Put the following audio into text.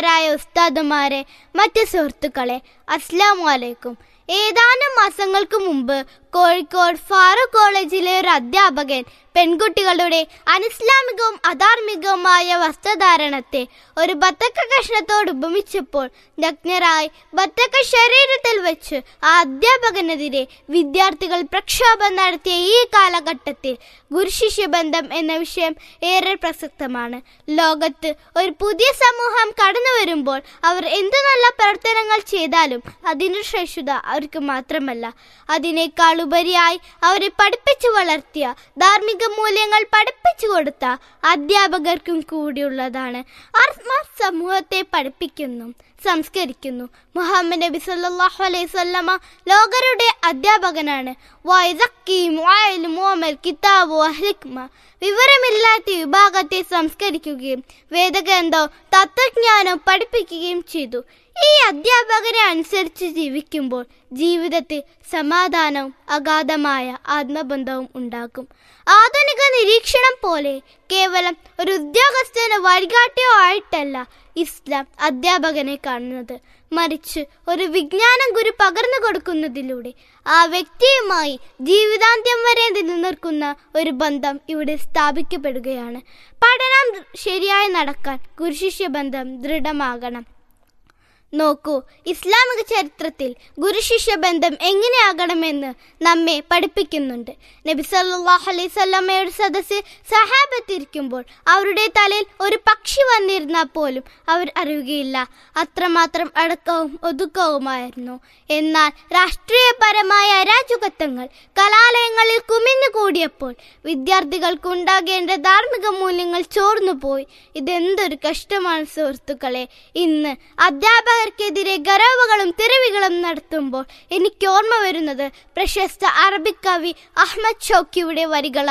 ബഹുമാന്യരായ ഉസ്താദുമാരെ മറ്റ് സുഹൃത്തുക്കളെ അസ്ലാം വലൈക്കും ഏതാനും മാസങ്ങൾക്ക് മുമ്പ് കോഴിക്കോട് ഫാറൂഖ് കോളേജിലെ ഒരു അധ്യാപകൻ പെൺകുട്ടികളുടെ അനിസ്ലാമികവും അധാർമികവുമായ വസ്ത്രധാരണത്തെ ഒരു ബത്തക്ക കഷ്ണത്തോട് ഉപമിച്ചപ്പോൾ നഗ്നരായി ബത്തക്ക ശരീരത്തിൽ വെച്ച് ആ അധ്യാപകനെതിരെ വിദ്യാർത്ഥികൾ പ്രക്ഷോഭം നടത്തിയ ഈ കാലഘട്ടത്തിൽ ഗുരുശിഷ്യ ബന്ധം എന്ന വിഷയം ഏറെ പ്രസക്തമാണ് ലോകത്ത് ഒരു പുതിയ സമൂഹം കടന്നു വരുമ്പോൾ അവർ എന്തു നല്ല പ്രവർത്തനങ്ങൾ ചെയ്താലും അതിൻ്റെ ശ്രേഷ്ഠത അവർക്ക് മാത്രമല്ല അതിനേക്കാൾ ഉപരിയായി അവരെ പഠിപ്പിച്ചു വളർത്തിയ ധാർമ്മിക മൂല്യങ്ങൾ പഠിപ്പിച്ചു കൊടുത്ത അധ്യാപകർക്കും കൂടിയുള്ളതാണ് ആത്മ സമൂഹത്തെ പഠിപ്പിക്കുന്നു സംസ്കരിക്കുന്നു മുഹമ്മദ് നബി സല്ലല്ലാഹു അലൈഹി വസല്ലമ ലോകരുടെ അധ്യാപകനാണ് വൈസക്കിയും മുഅൽ കിതാബു അഹ്ലിക്മ വിവരമില്ലാത്ത വിഭാഗത്തെ സംസ്കരിക്കുകയും വേദഗ്രന്ഥവും തത്വജ്ഞാനവും പഠിപ്പിക്കുകയും ചെയ്തു ഈ അധ്യാപകരെ അനുസരിച്ച് ജീവിക്കുമ്പോൾ ജീവിതത്തിൽ സമാധാനവും അഗാധമായ ആത്മബന്ധവും ഉണ്ടാകും ആധുനിക നിരീക്ഷണം പോലെ കേവലം ഒരു ഉദ്യോഗസ്ഥന് വഴികാട്ടിയോ ആയിട്ടല്ല ഇസ്ലാം അധ്യാപകനെ കാണുന്നത് മറിച്ച് ഒരു വിജ്ഞാനം ഗുരു പകർന്നു കൊടുക്കുന്നതിലൂടെ ആ വ്യക്തിയുമായി ജീവിതാന്ത്യം വരെ നിലനിൽക്കുന്ന ഒരു ബന്ധം ഇവിടെ സ്ഥാപിക്കപ്പെടുകയാണ് പഠനം ശരിയായി നടക്കാൻ ഗുരുശിഷ്യ ബന്ധം ദൃഢമാകണം നോക്കൂ ഇസ്ലാമിക ചരിത്രത്തിൽ ഗുരുശിഷ്യ ബന്ധം എങ്ങനെയാകണമെന്ന് നമ്മെ പഠിപ്പിക്കുന്നുണ്ട് നബി സല്ലല്ലാഹു അലൈഹി സ്വല്ലമ്മയുടെ സദസ്സിൽ സഹാബത്തിരിക്കുമ്പോൾ അവരുടെ തലയിൽ ഒരു പക്ഷി വന്നിരുന്നാൽ പോലും അവർ അറിയുകയില്ല അത്രമാത്രം അടക്കവും ഒതുക്കവുമായിരുന്നു എന്നാൽ രാഷ്ട്രീയപരമായ അരാജകത്വങ്ങൾ കലാലയങ്ങളിൽ കുമിഞ്ഞു കൂടിയപ്പോൾ വിദ്യാർത്ഥികൾക്ക് ഉണ്ടാകേണ്ട ധാർമ്മിക മൂല്യങ്ങൾ ചോർന്നുപോയി ഇതെന്തൊരു കഷ്ടമാണ് സുഹൃത്തുക്കളെ ഇന്ന് അധ്യാപകർക്കെതിരെ ഗരവുകളും തെരുവുകളും നടത്തുമ്പോൾ എനിക്ക് ഓർമ്മ വരുന്നത് പ്രശസ്ത അറബിക് കവി അഹമ്മദ് ഷൗക്കിയുടെ വരികളാണ്